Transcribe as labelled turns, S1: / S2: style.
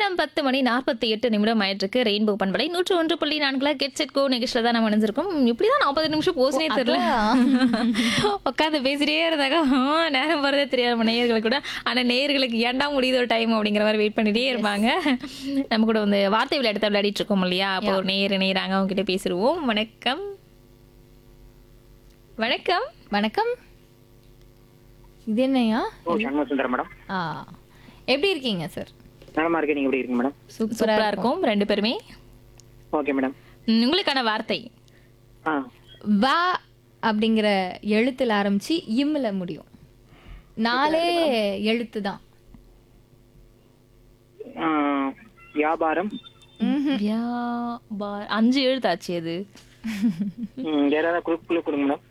S1: நேரம் பத்து மணி நாற்பத்தி எட்டு நிமிடம் ஆயிட்டிருக்கு ரெயின்போ பண்பலை நூற்று ஒன்று புள்ளி நான்குல கெட் செட் கோ நிகழ்ச்சியில் தான் நம்ம நினைஞ்சிருக்கோம் இப்படிதான் நாற்பது நிமிஷம் போஸ்னே தெரியல உட்காந்து பேசிட்டே இருந்தாங்க ஆ, நேரம் போறதே தெரியாது நம்ம நேயர்களுக்கு கூட ஆனா நேயர்களுக்கு ஏன்டா முடியுது ஒரு டைம் அப்படிங்கிற மாதிரி வெயிட் பண்ணிட்டே இருப்பாங்க நம்ம கூட வந்து வார்த்தை விளையாட்டு விளையாடிட்டு இருக்கோம் இல்லையா அப்போ ஒரு நேர் நேராங்க அவங்க கிட்ட பேசிடுவோம் வணக்கம் வணக்கம்
S2: வணக்கம் இது என்னையா
S3: ஓ சண்முக சுந்தரம் மேடம்
S2: ஆ எப்படி இருக்கீங்க சார்
S3: நலமா இருக்கேன் நீங்க எப்படி இருக்கீங்க மேடம்
S1: சூப்பரா இருக்கும் ரெண்டு பேருமே
S3: ஓகே மேடம்
S1: ம், உங்களுக்கான வார்த்தை
S3: ஆ
S2: வா அப்படிங்கிற எழுத்துல ஆரம்பிச்சு இம்ல முடியும் நாலே எழுத்து தான்
S3: ஆ, வியாபாரம்
S1: வியாபார- அஞ்சு எழுத்தாச்சு அது
S3: ம், வேற ஏதாவது குழு குழு கொடுங்க மேடம்